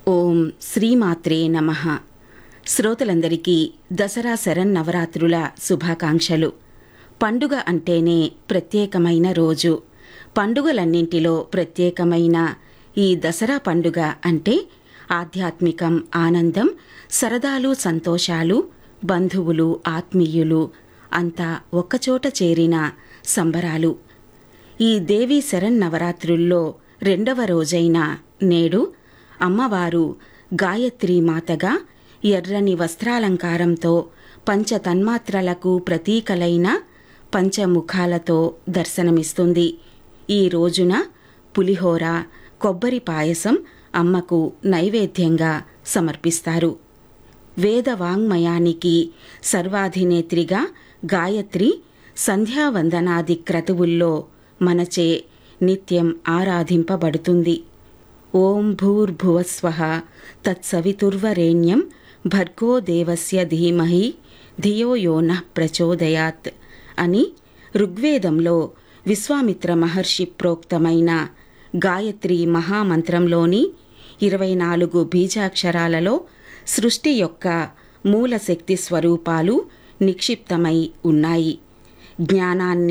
ఓం శ్రీమాత్రే నమ శ్రోతలందరికీ దసరా శరన్నవరాత్రుల శుభాకాంక్షలు పండుగ అంటేనే ప్రత్యేకమైన రోజు పండుగలన్నింటిలో ప్రత్యేకమైన ఈ దసరా పండుగ అంటే ఆధ్యాత్మికం ఆనందం సరదాలు సంతోషాలు బంధువులు ఆత్మీయులు అంతా ఒక్కచోట చేరిన సంబరాలు ఈ దేవి శరన్నవరాత్రుల్లో రెండవ రోజైన నేడు అమ్మవారు గాయత్రీ మాతగా ఎర్రని వస్త్రాలంకారంతో పంచతన్మాత్రలకు ప్రతీకలైన పంచముఖాలతో దర్శనమిస్తుంది ఈ రోజున పులిహోర కొబ్బరి పాయసం అమ్మకు నైవేద్యంగా సమర్పిస్తారు వేదవాంగ్మయానికి సర్వాధినేత్రిగా గాయత్రి సంధ్యావందనాది క్రతువుల్లో మనచే నిత్యం ఆరాధింపబడుతుంది ఓం భూర్భువస్వ తత్సవితుర్వరేణ్యం భర్గో దేవస్య ధీమహి ధియో యో నః ప్రచోదయాత్ అని ఋగ్వేదంలో విశ్వామిత్ర మహర్షి ప్రోక్తమైన గాయత్రి మహామంత్రంలోని ఇరవై నాలుగు బీజాక్షరాలలో సృష్టి యొక్క మూల శక్తి స్వరూపాలు నిక్షిప్తమై ఉన్నాయి జ్ఞానాన్ని